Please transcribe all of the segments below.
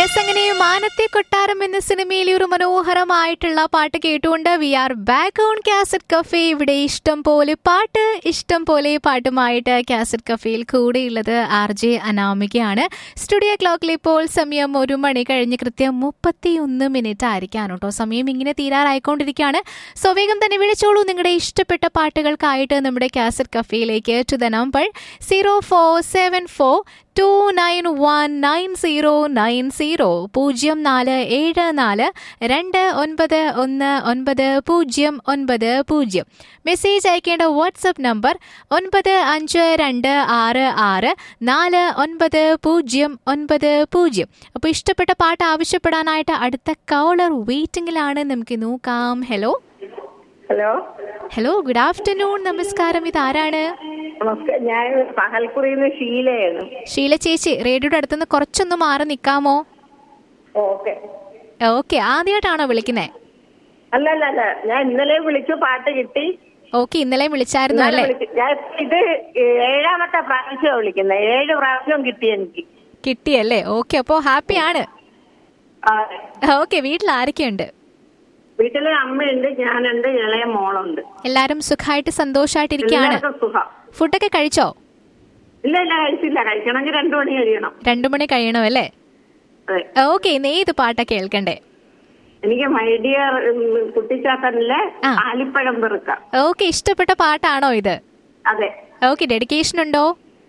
Yes അങ്ങനെ മാനത്തെ കൊട്ടാരം എന്ന സിനിമയിലെ ഒരു മനോഹരമായിട്ടുള്ള പാട്ട് കേട്ടുകൊണ്ട് we are back on cassette cafe ഇവിടെ ഇഷ്ടം പോലെ പാട്ട് ഇഷ്ടം പോലെ പാട്ടുമായിട്ട് കാസറ്റ് കഫേയിൽ കൂടെയുള്ളത് ആർ ജെ അനാമികയാണ് സ്റ്റുഡിയോ ക്ലോക്കിൽ ഇപ്പോൾ സമയം ഒരു മണി കഴിഞ്ഞ് കൃത്യം മുപ്പത്തിയൊന്ന് മിനിറ്റ് ആയിരിക്കാണ് കേട്ടോ സമയം ഇങ്ങനെ തീരാറായിക്കൊണ്ടിരിക്കുകയാണ് സോ വേഗം തന്നെ വിളിച്ചോളൂ നിങ്ങളുടെ ഇഷ്ടപ്പെട്ട പാട്ടുകൾക്കായിട്ട് നമ്മുടെ കാസറ്റ് കഫേയിലേക്ക് to the number zero four seven four two nine one nine zero nine zero പൂജ്യം നാല് ഏഴ് നാല് രണ്ട് ഒൻപത് ഒന്ന് ഒൻപത് പൂജ്യം ഒൻപത് പൂജ്യം മെസ്സേജ് അയക്കേണ്ട വാട്സപ്പ് നമ്പർ ഒൻപത് അഞ്ച് രണ്ട് ആറ് ആറ് നാല് ഒൻപത് പൂജ്യം ഒൻപത് പൂജ്യം അപ്പോൾ ഇഷ്ടപ്പെട്ട പാട്ട് ആവശ്യപ്പെടാനായിട്ട് അടുത്ത കോളർ വെയിറ്റിംഗിലാണ് നമുക്ക് നോക്കാം hello hello hello good afternoon നമസ്കാരം ഇതാരാണ് നമസ്കാരം ഞാൻ പകൽക്കുറിന്ന് ഷീലയാണ് ഷീല ചേച്ചി റേഡിയോയുടെ അടുത്തുനിന്ന് കുറച്ചൊന്ന് മാറി നിൽക്കാമോ ഓക്കെ ഓക്കെ ആദ്യമായിട്ടാണോ വിളിക്കുന്നത് അല്ല അല്ല അല്ല ഞാൻ ഇന്നലെ വിളിച്ചു പാട്ട് കിട്ടി ഓക്കെ ഇന്നലെ വിളിച്ചായിരുന്നു ഇന്നലെ അല്ലേ വിളിച്ചു ഞാൻ ഇത് ഏഴാമത്തെ പ്രാവശ്യം വിളിക്കുന്നത് ഏഴ് പ്രാവശ്യം കിട്ടി എനിക്ക് കിട്ടിയല്ലേ ഓക്കെ അപ്പോ ഹാപ്പിയാണ് ആ, ഓക്കെ വീട്ടിൽ ആരൊക്കെയുണ്ട് വീട്ടിലെ അമ്മയുണ്ട് ഞാനുണ്ട് ഇളയ മോളുണ്ട് എല്ലാരും സുഖമായിട്ട് സന്തോഷമായിട്ടിരിക്കുകയാണ് എല്ലാവർക്കും സുഖം ഫുഡൊക്കെ കഴിച്ചോ ഇല്ല ഇല്ല കഴിച്ചില്ല കഴിക്കണമെങ്കിൽ രണ്ടു മണി കഴിയണം രണ്ടു മണി കഴിയണം അല്ലേ അതെ ഓക്കെ ഇന്ന് ഏത് പാട്ടാ കേൾക്കണ്ടേ എനിക്ക് മൈഡിയർ കുട്ടിച്ചാത്തനിലെ ആ. ആലിപ്പഴം പെറുക്ക ഓക്കെ ഇഷ്ടപ്പെട്ട പാട്ടാണോ ഇത് അതെ ഓക്കെ ഡെഡിക്കേഷൻ ഉണ്ടോ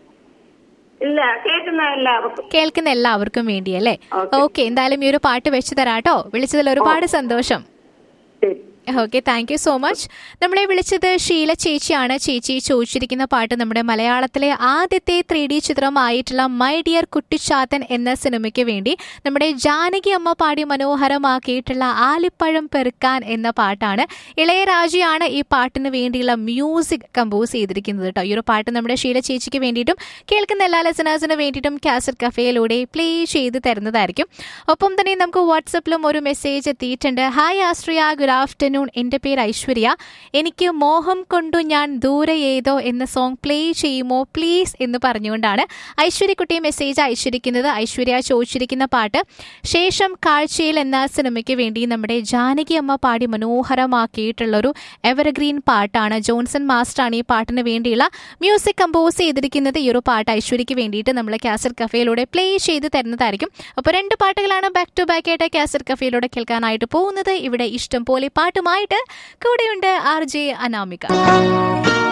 ഇല്ല കേൾക്കുന്ന എല്ലാവർക്കും കേൾക്കുന്ന എല്ലാവർക്കും വേണ്ടിയല്ലേ Okay. ഓക്കെ എന്തായാലും ഈ ഒരു പാട്ട് വെച്ച് തരാട്ടോ വിളിച്ചതിൽ ഒരുപാട് സന്തോഷം ശരി okay thank you so much നമ്മളെ വിളിച്ചത് ഷീല ചേച്ചിയാണ് ചേച്ചി ചോദിച്ചിരിക്കുന്ന പാട്ട് നമ്മുടെ മലയാളത്തിലെ ആദ്യത്തെ ത്രീ ഡി ചിത്രമായിട്ടുള്ള മൈ ഡിയർ കുട്ടിച്ചാത്തൻ എന്ന സിനിമയ്ക്ക് വേണ്ടി നമ്മുടെ ജാനകി അമ്മ പാടി മനോഹരമാക്കിയിട്ടുള്ള ആലിപ്പഴം പെറുക്കാൻ എന്ന പാട്ടാണ് ഇളയരാജയാണ് ഈ പാട്ടിന് വേണ്ടിയുള്ള മ്യൂസിക് കമ്പോസ് ചെയ്തിരിക്കുന്നത് കേട്ടോ ഈ ഒരു പാട്ട് നമ്മുടെ ഷീല ചേച്ചിക്ക് വേണ്ടിയിട്ടും കേൾക്കുന്ന എല്ലാ ലെസനേഴ്സിന് വേണ്ടിയിട്ടും കാസറ്റ് കഫേയിലൂടെ പ്ലേ ചെയ്ത് തരുന്നതായിരിക്കും ഒപ്പം തന്നെ നമുക്ക് വാട്സപ്പിലും ഒരു മെസ്സേജ് എത്തിയിട്ടുണ്ട് ഹായ് ആശ്രിയ ഗുഡ് ആഫ്റ്റർനൂൺ എൻ്റെ പേര് ഐശ്വര്യ എനിക്ക് മോഹം കൊണ്ടു ഞാൻ ദൂരെ ഏതോ എന്ന സോങ് പ്ലേ ചെയ്യുമോ പ്ലീസ് എന്ന് പറഞ്ഞുകൊണ്ടാണ് ഐശ്വര്യക്കുട്ടി മെസ്സേജ് അയച്ചിരിക്കുന്നത് ഐശ്വര്യ ചോദിച്ചിരിക്കുന്ന പാട്ട് ശേഷം കാഴ്ചയിൽ എന്ന സിനിമയ്ക്ക് വേണ്ടി നമ്മുടെ ജാനകി അമ്മ പാടി മനോഹരമാക്കിയിട്ടുള്ളൊരു എവർഗ്രീൻ പാട്ടാണ് ജോൺസൺ മാസ്റ്ററാണ് ഈ പാട്ടിന് വേണ്ടിയുള്ള മ്യൂസിക് കമ്പോസ് ചെയ്തിരിക്കുന്നത് ഈ ഒരു പാട്ട് ഐശ്വര്യയ്ക്ക് വേണ്ടിയിട്ട് നമ്മൾ കാസറ്റ് കഫേയിലൂടെ പ്ലേ ചെയ്ത് തരുന്നതായിരിക്കും അപ്പോൾ രണ്ട് പാട്ടുകളാണ് ബാക്ക് ടു ബാക്ക് ആയിട്ട് കാസറ്റ് കഫേയിലൂടെ കേൾക്കാനായിട്ട് പോകുന്നത് ഇവിടെ ഇഷ്ടം പോലെ പാട്ടുമായിട്ട് കൂടെയുണ്ട് ആർ ജെ അനാമിക